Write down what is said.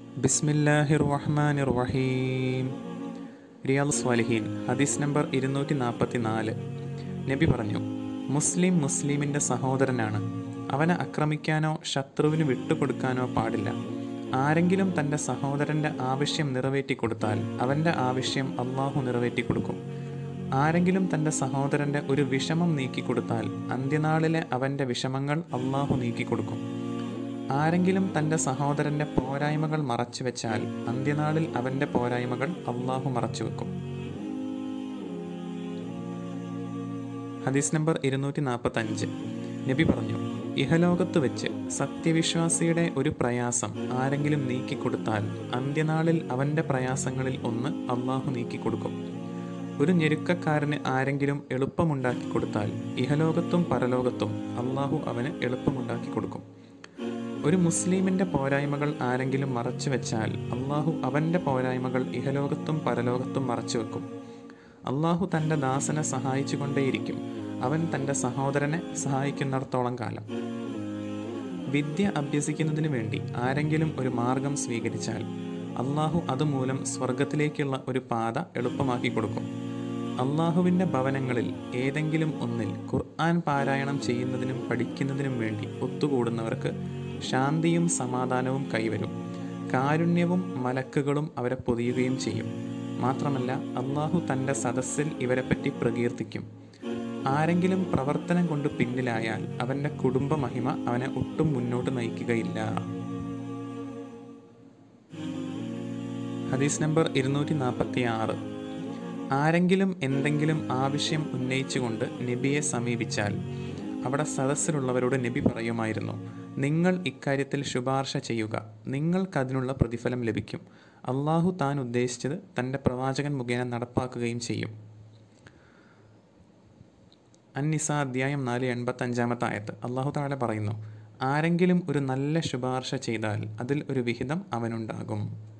ബിസ്മില്ലാഹിർ റഹ്മാനിർ റഹീം റിയാദ് സ്വാലിഹീൻ ഹദീസ് നമ്പർ ഇരുന്നൂറ്റി നാൽപ്പത്തി നാല് നബി പറഞ്ഞു മുസ്ലിം മുസ്ലിമിൻ്റെ സഹോദരനാണ് അവനെ ആക്രമിക്കാനോ ശത്രുവിന് വിട്ടുകൊടുക്കാനോ പാടില്ല ആരെങ്കിലും തൻ്റെ സഹോദരൻ്റെ ആവശ്യം നിറവേറ്റി കൊടുത്താൽ അവൻ്റെ ആവശ്യം അള്ളാഹു നിറവേറ്റി കൊടുക്കും ആരെങ്കിലും തൻ്റെ സഹോദരൻ്റെ ഒരു വിഷമം നീക്കി കൊടുത്താൽ അന്ത്യനാളിലെ അവൻ്റെ വിഷമങ്ങൾ അള്ളാഹു നീക്കി കൊടുക്കും ആരെങ്കിലും തൻ്റെ സഹോദരൻ്റെ പോരായ്മകൾ മറച്ചു വെച്ചാൽ അന്ത്യനാളിൽ അവൻ്റെ പോരായ്മകൾ അള്ളാഹു മറച്ചു വെക്കും ഹദീസ് നമ്പർ ഇരുന്നൂറ്റി നാൽപ്പത്തഞ്ച് നബി പറഞ്ഞു ഇഹലോകത്ത് വെച്ച് സത്യവിശ്വാസിയുടെ ഒരു പ്രയാസം ആരെങ്കിലും നീക്കിക്കൊടുത്താൽ അന്ത്യനാളിൽ അവൻ്റെ പ്രയാസങ്ങളിൽ ഒന്ന് അള്ളാഹു നീക്കിക്കൊടുക്കും ഒരു ഞെരുക്കക്കാരന് ആരെങ്കിലും എളുപ്പമുണ്ടാക്കി കൊടുത്താൽ ഇഹലോകത്തും പരലോകത്തും അള്ളാഹു അവന് എളുപ്പമുണ്ടാക്കി കൊടുക്കും ഒരു മുസ്ലിമിൻ്റെ പോരായ്മകൾ ആരെങ്കിലും മറച്ചു വെച്ചാൽ അള്ളാഹു അവൻ്റെ പോരായ്മകൾ ഇഹലോകത്തും പരലോകത്തും മറച്ചു വെക്കും അള്ളാഹു തൻ്റെ ദാസനെ സഹായിച്ചുകൊണ്ടേയിരിക്കും അവൻ തൻ്റെ സഹോദരനെ സഹായിക്കുന്നിടത്തോളം കാലം വിദ്യ അഭ്യസിക്കുന്നതിന് വേണ്ടി ആരെങ്കിലും ഒരു മാർഗം സ്വീകരിച്ചാൽ അള്ളാഹു അതുമൂലം സ്വർഗത്തിലേക്കുള്ള ഒരു പാത എളുപ്പമാക്കി കൊടുക്കും അള്ളാഹുവിൻ്റെ ഭവനങ്ങളിൽ ഏതെങ്കിലും ഒന്നിൽ ഖുർആൻ പാരായണം ചെയ്യുന്നതിനും പഠിക്കുന്നതിനും വേണ്ടി ഒത്തുകൂടുന്നവർക്ക് ശാന്തിയും സമാധാനവും കൈവരും കാരുണ്യവും മലക്കുകളും അവരെ പൊതിയുകയും ചെയ്യും മാത്രമല്ല അള്ളാഹു തൻ്റെ സദസ്സിൽ ഇവരെപ്പറ്റി പ്രകീർത്തിക്കും ആരെങ്കിലും പ്രവർത്തനം കൊണ്ട് പിന്നിലായാൽ അവൻ്റെ കുടുംബ മഹിമ അവനെ ഒട്ടും മുന്നോട്ട് നയിക്കുകയില്ല ഹദീസ് നമ്പർ ഇരുന്നൂറ്റി നാൽപ്പത്തി ആറ് ആരെങ്കിലും എന്തെങ്കിലും ആവശ്യം ഉന്നയിച്ചുകൊണ്ട് നബിയെ സമീപിച്ചാൽ അവിടെ സദസ്സിലുള്ളവരോട് നബി പറയുമായിരുന്നു നിങ്ങൾ ഇക്കാര്യത്തിൽ ശുപാർശ ചെയ്യുക നിങ്ങൾക്കതിനുള്ള പ്രതിഫലം ലഭിക്കും അള്ളാഹു താൻ ഉദ്ദേശിച്ചത് തൻ്റെ പ്രവാചകൻ മുഖേന നടപ്പാക്കുകയും ചെയ്യും അന്നിസ അധ്യായം നാല് എൺപത്തഞ്ചാമത്തെ ആയത്ത് അള്ളാഹു താഴെ പറയുന്നു ആരെങ്കിലും ഒരു നല്ല ശുപാർശ ചെയ്താൽ അതിൽ ഒരു വിഹിതം അവനുണ്ടാകും